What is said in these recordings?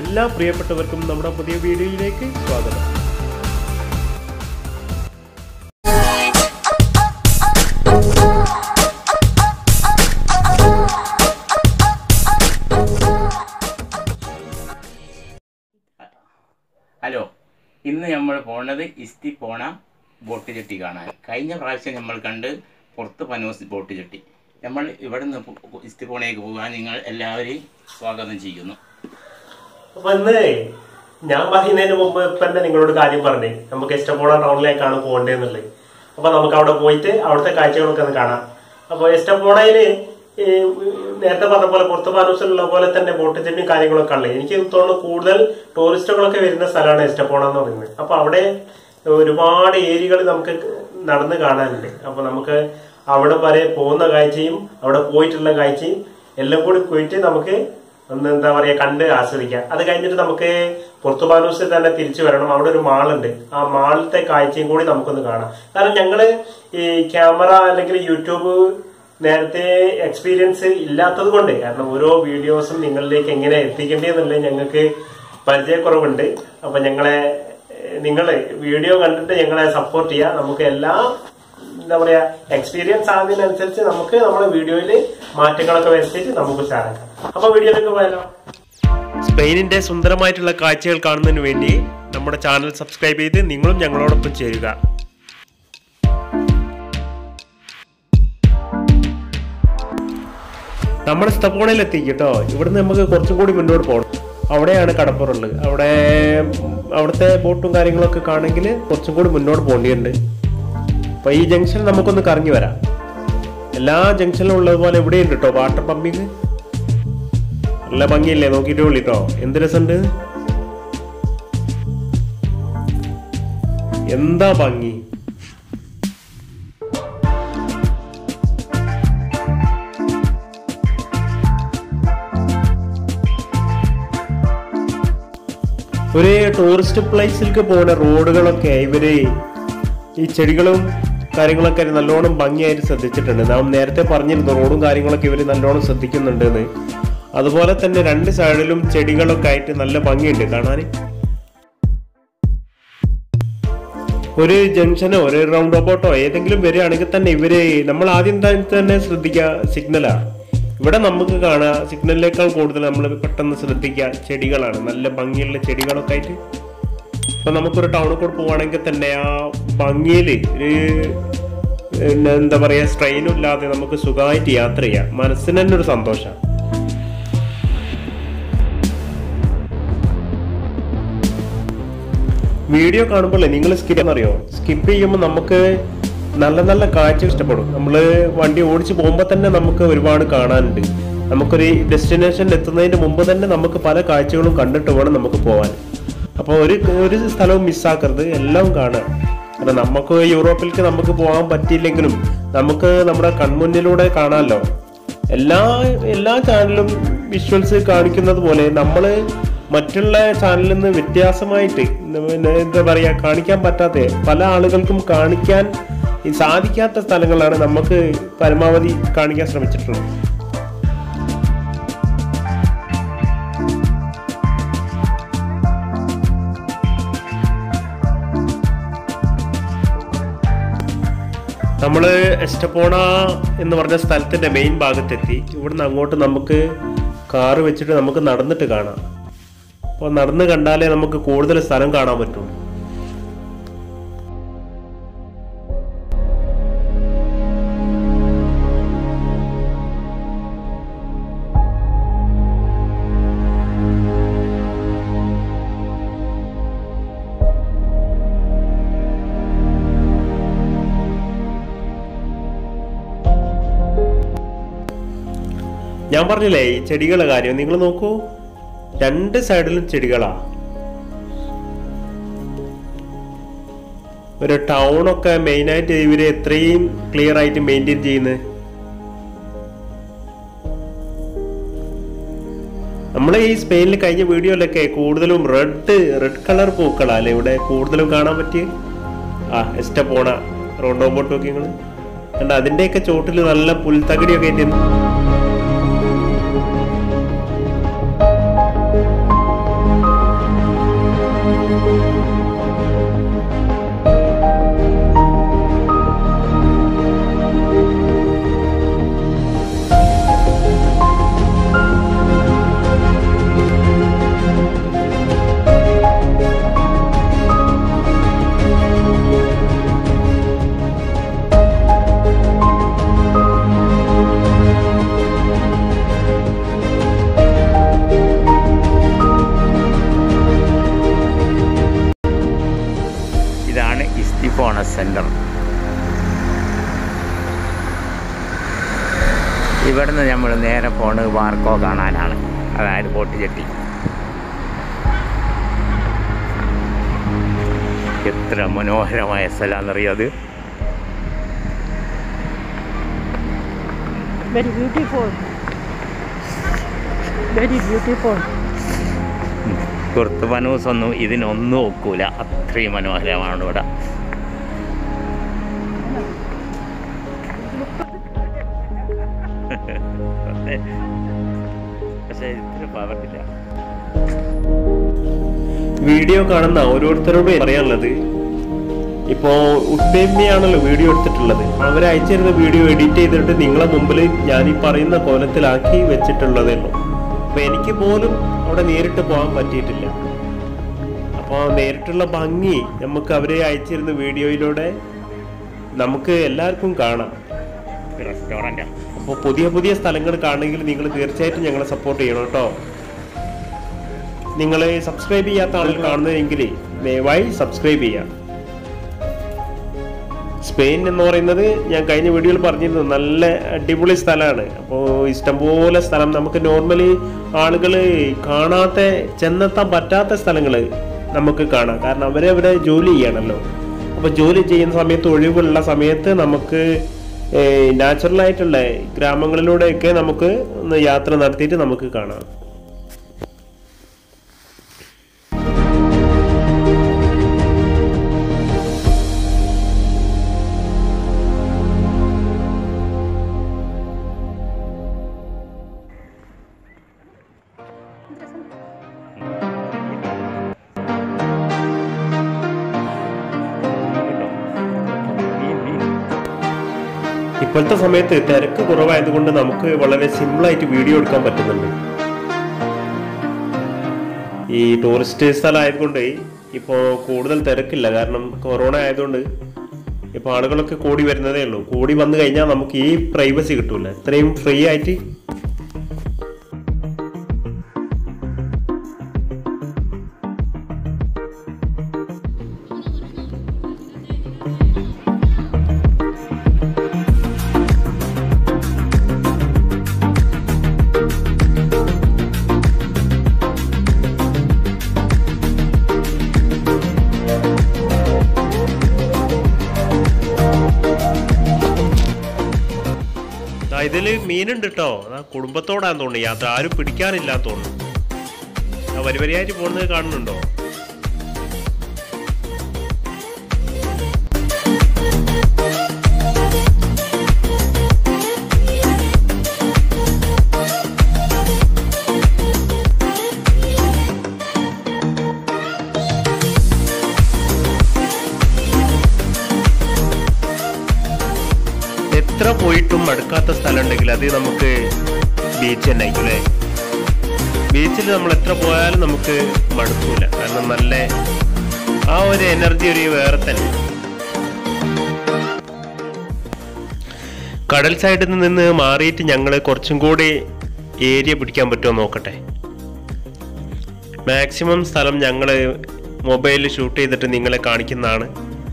എല്ലാ പ്രിയപ്പെട്ടവർക്കും നമ്മുടെ പുതിയ വീഡിയോയിലേക്ക് സ്വാഗതം ഹലോ ഇന്ന് നമ്മൾ പോണത് ഇസ്തി പോണ ബോട്ട് ചട്ടി കാണാൻ കഴിഞ്ഞ പ്രാവശ്യം നമ്മൾ കണ്ട് പുറത്ത് പനോസ് ബോട്ട് ചട്ടി നമ്മൾ ഇവിടെ നിന്ന് ഇസ്തി പോണേക്ക് പോകാൻ നിങ്ങൾ എല്ലാവരെയും സ്വാഗതം ചെയ്യുന്നു അപ്പൊ ഇന്ന് ഞാൻ പറയുന്നതിന് മുമ്പ് ഇപ്പൊ തന്നെ നിങ്ങളോട് കാര്യം പറഞ്ഞേ നമുക്ക് ഇഷ്ടംപോലെ ടൗണിലേക്കാണ് പോകേണ്ടതെന്നുള്ളത് അപ്പൊ നമുക്ക് അവിടെ പോയിട്ട് അവിടുത്തെ കാഴ്ചകളൊക്കെ ഒന്ന് കാണാം അപ്പൊ ഇഷ്ടംപോണയില് ഈ നേരത്തെ പറഞ്ഞ പോലെ പുറത്ത് പാനൂസിലുള്ള പോലെ തന്നെ ബോട്ട് ചെട്ടിയും കാര്യങ്ങളൊക്കെ ഉള്ളത് എനിക്ക് തോന്നുന്നു കൂടുതൽ ടൂറിസ്റ്റുകളൊക്കെ വരുന്ന സ്ഥലമാണ് ഇഷ്ടപ്പോണ എന്ന് പറയുന്നത് അപ്പൊ അവിടെ ഒരുപാട് ഏരിയകൾ നമുക്ക് നടന്ന് കാണാനുണ്ട് അപ്പൊ നമുക്ക് അവിടെ വരെ പോകുന്ന കാഴ്ചയും അവിടെ പോയിട്ടുള്ള കാഴ്ചയും എല്ലാം കൂടി പോയിട്ട് നമുക്ക് ഒന്ന് എന്താ പറയാ കണ്ട് ആസ്വദിക്കാം അത് കഴിഞ്ഞിട്ട് നമുക്ക് പുറത്തുപാനൂസിൽ തന്നെ തിരിച്ചു വരണം അവിടെ ഒരു മാളുണ്ട് ആ മാളിലത്തെ കാഴ്ചയും കൂടി നമുക്കൊന്ന് കാണാം കാരണം ഞങ്ങള് ഈ ക്യാമറ അല്ലെങ്കിൽ യൂട്യൂബ് നേരത്തെ എക്സ്പീരിയൻസ് ഇല്ലാത്തത് കൊണ്ട് കാരണം ഓരോ വീഡിയോസും നിങ്ങളിലേക്ക് എങ്ങനെ എത്തിക്കേണ്ടതെന്നുള്ളത് ഞങ്ങൾക്ക് പരിചയക്കുറവുണ്ട് അപ്പൊ ഞങ്ങളെ നിങ്ങൾ വീഡിയോ കണ്ടിട്ട് ഞങ്ങളെ സപ്പോർട്ട് ചെയ്യുക നമുക്ക് എല്ലാ എന്താ പറയാ എക്സ്പീരിയൻസ് ആകുന്നതിനനുസരിച്ച് നമുക്ക് നമ്മുടെ വീഡിയോയിൽ മാറ്റങ്ങളൊക്കെ വരുത്തിയിട്ട് നമുക്ക് ഉഷാറാക്കാം അപ്പൊ വീഡിയോയിലേക്ക് പോയാലോ സ്പെയിനിന്റെ സുന്ദരമായിട്ടുള്ള കാഴ്ചകൾ കാണുന്നതിന് വേണ്ടി നമ്മുടെ ചാനൽ സബ്സ്ക്രൈബ് ചെയ്ത് നിങ്ങളും ഞങ്ങളോടൊപ്പം ചേരുക നമ്മൾ സ്തപ്പോണയിൽ എത്തി കേട്ടോ ഇവിടുന്ന് നമുക്ക് കുറച്ചും കൂടി മുന്നോട്ട് പോകണം അവിടെയാണ് കടപ്പുറമുള്ളത് അവിടെ അവിടുത്തെ ബോട്ടും കാര്യങ്ങളൊക്കെ കാണെങ്കിൽ കുറച്ചും കൂടി മുന്നോട്ട് പോകേണ്ടിയുണ്ട് അപ്പൊ ഈ ജംഗ്ഷൻ നമുക്കൊന്ന് കറങ്ങി വരാം എല്ലാ ജംഗ്ഷനിലും ഉള്ളതുപോലെ ഇവിടെയുണ്ട് കേട്ടോ വാട്ടർ പമ്പിങ് നല്ല ഭംഗിയില്ലേ നോക്കിയിട്ട് വിളിട്ടോ എന്ത് രസമുണ്ട് എന്താ ഭംഗി ഒരു ടൂറിസ്റ്റ് പ്ലേസിലേക്ക് പോകുന്ന റോഡുകളൊക്കെ ഇവര് ഈ ചെടികളും കാര്യങ്ങളൊക്കെ നല്ലോണം ഭംഗിയായിട്ട് ശ്രദ്ധിച്ചിട്ടുണ്ട് നാം നേരത്തെ പറഞ്ഞിരുന്നു റോഡും കാര്യങ്ങളൊക്കെ ഇവർ നല്ലോണം ശ്രദ്ധിക്കുന്നുണ്ടെന്ന് അതുപോലെ തന്നെ രണ്ട് സൈഡിലും ചെടികളൊക്കെ ആയിട്ട് നല്ല ഭംഗിയുണ്ട് കാണാൻ ഒരു ജംഗ്ഷനോ ഒരു റൗണ്ട് അബൌട്ടോ ഏതെങ്കിലും വരികയാണെങ്കിൽ തന്നെ ഇവര് നമ്മൾ ആദ്യം തന്നെ ശ്രദ്ധിക്കുക സിഗ്നലാ ഇവിടെ നമുക്ക് കാണാം സിഗ്നലിനേക്കാൾ കൂടുതൽ നമ്മൾ പെട്ടെന്ന് ശ്രദ്ധിക്കുക ചെടികളാണ് നല്ല ഭംഗിയുള്ള ചെടികളൊക്കെ ആയിട്ട് ഇപ്പൊ നമുക്കൊരു ടൗണിൽ കൂടെ പോവാണെങ്കിൽ തന്നെ ആ ഭംഗിയില് ഒരു പിന്നെ എന്താ പറയാ സ്ട്രെയിനും ഇല്ലാതെ നമുക്ക് സുഖമായിട്ട് യാത്ര ചെയ്യാം മനസ്സിന് തന്നെ ഒരു സന്തോഷം വീഡിയോ കാണുമ്പോൾ നിങ്ങൾ സ്കിപ്പ് അറിയോ സ്കിപ്പ് ചെയ്യുമ്പോൾ നമുക്ക് നല്ല നല്ല കാഴ്ച ഇഷ്ടപ്പെടും നമ്മൾ വണ്ടി ഓടിച്ച് പോകുമ്പോൾ തന്നെ നമുക്ക് ഒരുപാട് കാണാനുണ്ട് നമുക്കൊരു ഡെസ്റ്റിനേഷനിൽ എത്തുന്നതിന് മുമ്പ് തന്നെ നമുക്ക് പല കാഴ്ചകളും കണ്ടിട്ട് വേണം നമുക്ക് പോകാൻ അപ്പോൾ ഒരു ഒരു സ്ഥലവും മിസ്സാക്കരുത് എല്ലാം കാണാം കാരണം നമുക്ക് യൂറോപ്പിലേക്ക് നമുക്ക് പോകാൻ പറ്റിയില്ലെങ്കിലും നമുക്ക് നമ്മുടെ കൺമുന്നിലൂടെ കാണാമല്ലോ എല്ലാ എല്ലാ ചാനലും വിഷ്വൽസ് കാണിക്കുന്നത് പോലെ നമ്മൾ മറ്റുള്ള ചാനലിൽ നിന്ന് വ്യത്യാസമായിട്ട് പിന്നെ എന്താ പറയുക കാണിക്കാൻ പറ്റാത്ത പല ആളുകൾക്കും കാണിക്കാൻ ഈ സാധിക്കാത്ത സ്ഥലങ്ങളാണ് നമുക്ക് പരമാവധി കാണിക്കാൻ ശ്രമിച്ചിട്ടുള്ളത് നമ്മൾ എസ്റ്റപ്പോണ എന്ന് പറഞ്ഞ സ്ഥലത്തിന്റെ മെയിൻ ഭാഗത്തെത്തി ഇവിടുന്ന് അങ്ങോട്ട് നമുക്ക് കാറ് വെച്ചിട്ട് നമുക്ക് നടന്നിട്ട് കാണാം അപ്പോൾ നടന്ന് കണ്ടാലേ നമുക്ക് കൂടുതൽ സ്ഥലം കാണാൻ പറ്റുള്ളൂ ഞാൻ പറഞ്ഞില്ലേ ഈ ചെടികളുടെ കാര്യം നിങ്ങൾ നോക്കൂ രണ്ട് സൈഡിലും ചെടികളാ ഒരു ടൗൺ ഒക്കെ മെയിൻ ആയിട്ട് ഇവര് എത്രയും ക്ലിയർ ആയിട്ട് മെയിൻറ്റെയിൻ ചെയ്യുന്നത് നമ്മൾ ഈ സ്പെയിനിൽ കഴിഞ്ഞ വീഡിയോയിലൊക്കെ കൂടുതലും റെഡ് റെഡ് കളർ പൂക്കളാ അല്ലേ ഇവിടെ കൂടുതലും കാണാൻ പറ്റിയ ആ എസ്റ്റപ്പോണ റോണ്ടോ ബോട്ടും ഒക്കെ നിങ്ങൾ കണ്ട അതിന്റെയൊക്കെ ചോട്ടിൽ നല്ല പുൽത്തകടിയൊക്കെ ആയിട്ട് സെൻറ്റർ ഇവിടുന്ന് നമ്മൾ നേരെ പോണത് വാർക്കോ കാണാനാണ് അതായത് ബോട്ട് ജെട്ടി എത്ര മനോഹരമായ സ്ഥലമാണെന്നറിയോ അത് Very beautiful. Very beautiful. കുർത്ത് പനൂസ് ഒന്നും ഇതിനൊന്നും ഒക്കൂല അത്രയും മനോഹരമാണ് ഇവിടെ പക്ഷേ ഇത്ര പവർട്ടില്ല വീഡിയോ കാണുന്ന ഓരോരുത്തരോടും പറയാനുള്ളത് ഇപ്പോ ഉപ്പേമ്മയാണല്ലോ വീഡിയോ എടുത്തിട്ടുള്ളത് അവർ അയച്ചിരുന്ന വീഡിയോ എഡിറ്റ് ചെയ്തിട്ട് നിങ്ങളെ മുമ്പിൽ ഞാൻ ഈ പറയുന്ന കോലത്തിലാക്കി വെച്ചിട്ടുള്ളതേ ഉള്ളൂ അപ്പൊ എനിക്ക് പോലും അവിടെ നേരിട്ട് പോകാൻ പറ്റിയിട്ടില്ല അപ്പോൾ നേരിട്ടുള്ള ഭംഗി നമുക്ക് അവരെ അയച്ചിരുന്ന വീഡിയോയിലൂടെ നമുക്ക് എല്ലാവർക്കും കാണാം റെസ്റ്റോറൻറ്റാ അപ്പോൾ പുതിയ പുതിയ സ്ഥലങ്ങൾ കാണണമെങ്കിൽ നിങ്ങൾ തീർച്ചയായിട്ടും ഞങ്ങളെ സപ്പോർട്ട് ചെയ്യണം കേട്ടോ നിങ്ങൾ സബ്സ്ക്രൈബ് ചെയ്യാത്ത ആളുകൾ കാണുന്നതെങ്കിൽ ദയവായി സബ്സ്ക്രൈബ് ചെയ്യാം സ്പെയിൻ എന്ന് പറയുന്നത് ഞാൻ കഴിഞ്ഞ വീഡിയോയിൽ പറഞ്ഞിരുന്നു നല്ല അടിപൊളി സ്ഥലമാണ് അപ്പോൾ ഇഷ്ടംപോലെ സ്ഥലം നമുക്ക് നോർമലി ആളുകൾ കാണാത്ത ചെന്നെത്താൻ പറ്റാത്ത സ്ഥലങ്ങൾ നമുക്ക് കാണാം കാരണം അവരവിടെ ജോലി ചെയ്യണമല്ലോ അപ്പോൾ ജോലി ചെയ്യുന്ന സമയത്ത് ഒഴിവുള്ള സമയത്ത് നമുക്ക് നാച്ചുറൽ ആയിട്ടുള്ള ഗ്രാമങ്ങളിലൂടെയൊക്കെ നമുക്ക് ഒന്ന് യാത്ര നടത്തിയിട്ട് നമുക്ക് കാണാം ഇപ്പോഴത്തെ സമയത്ത് തിരക്ക് കുറവായതുകൊണ്ട് നമുക്ക് വളരെ സിമ്പിളായിട്ട് വീഡിയോ എടുക്കാൻ പറ്റുന്നുണ്ട് ഈ ടൂറിസ്റ്റ് സ്ഥലമായതുകൊണ്ട് ഇപ്പോൾ കൂടുതൽ തിരക്കില്ല കാരണം കൊറോണ ആയതുകൊണ്ട് ഇപ്പോൾ ആളുകളൊക്കെ കൂടി വരുന്നതേ ഉള്ളൂ കൂടി വന്നു കഴിഞ്ഞാൽ നമുക്ക് ഈ പ്രൈവസി കിട്ടൂല ഇത്രയും ഫ്രീ ആയിട്ട് ദാ ഇതില് മീനുണ്ട് കേട്ടോ അതാ കുടുംബത്തോടാന്ന് തോന്നുന്നു യാത്ര ആരും പിടിക്കാനില്ലാന്ന് തോന്നുന്നു ആ വരി വരിയായിട്ട് പോകുന്നത് കാണുന്നുണ്ടോ എത്ര പോയിട്ടും മടുക്കാത്ത സ്ഥലം ഉണ്ടെങ്കിൽ അത് നമുക്ക് ബീച്ച് തന്നെ ആയിരിക്കും അല്ലേ ബീച്ചിൽ നമ്മൾ എത്ര പോയാലും നമുക്ക് മടുക്കൂല കാരണം നല്ല ആ ഒരു എനർജി ഒരു വേറെ തന്നെ കടൽ സൈഡിൽ നിന്ന് മാറിയിട്ട് ഞങ്ങൾ കുറച്ചും കൂടി ഏരിയ പിടിക്കാൻ പറ്റുമോ നോക്കട്ടെ മാക്സിമം സ്ഥലം ഞങ്ങൾ മൊബൈലിൽ ഷൂട്ട് ചെയ്തിട്ട് നിങ്ങളെ കാണിക്കുന്നതാണ്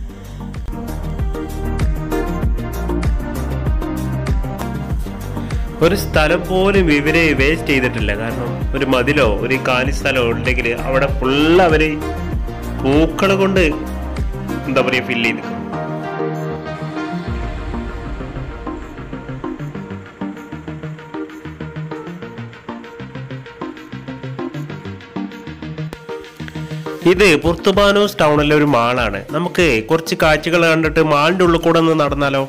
ഒരു സ്ഥലം പോലും ഇവര് വേസ്റ്റ് ചെയ്തിട്ടില്ല കാരണം ഒരു മതിലോ ഒരു കാലി സ്ഥലമോ ഉണ്ടെങ്കിൽ അവിടെ ഫുള്ള് അവര് പൂക്കൾ കൊണ്ട് എന്താ പറയുക ഫില്ല് ചെയ്ത് ഇത് പുർത്തുബാനോസ് ടൗണിലെ ഒരു മാളാണ് നമുക്ക് കുറച്ച് കാഴ്ചകൾ കണ്ടിട്ട് മാളിന്റെ ഉള്ളിൽ കൂടെ ഒന്ന് നടന്നാലോ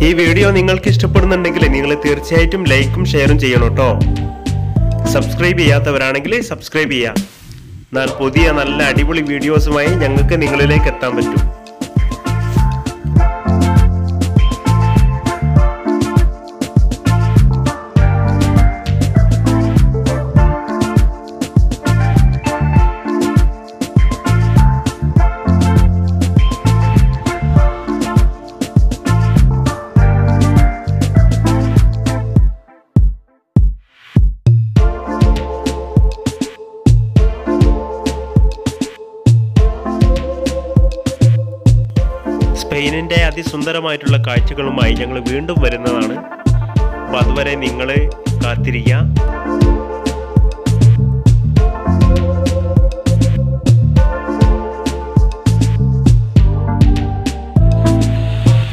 ഈ വീഡിയോ നിങ്ങൾക്ക് ഇഷ്ടപ്പെടുന്നുണ്ടെങ്കിൽ നിങ്ങൾ തീർച്ചയായിട്ടും ലൈക്കും ഷെയറും ചെയ്യണം കേട്ടോ സബ്സ്ക്രൈബ് ചെയ്യാത്തവരാണെങ്കിൽ സബ്സ്ക്രൈബ് ചെയ്യാം എന്നാൽ പുതിയ നല്ല അടിപൊളി വീഡിയോസുമായി ഞങ്ങൾക്ക് നിങ്ങളിലേക്ക് എത്താൻ പറ്റും സ്പെയിനിന്റെ അതിസുന്ദരമായിട്ടുള്ള കാഴ്ചകളുമായി ഞങ്ങൾ വീണ്ടും വരുന്നതാണ് അപ്പൊ അതുവരെ നിങ്ങൾ കാത്തിരിക്കുക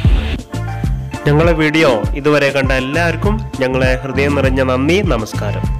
ഞങ്ങളെ വീഡിയോ ഇതുവരെ കണ്ട എല്ലാവർക്കും ഞങ്ങളെ ഹൃദയം നിറഞ്ഞ നന്ദി നമസ്കാരം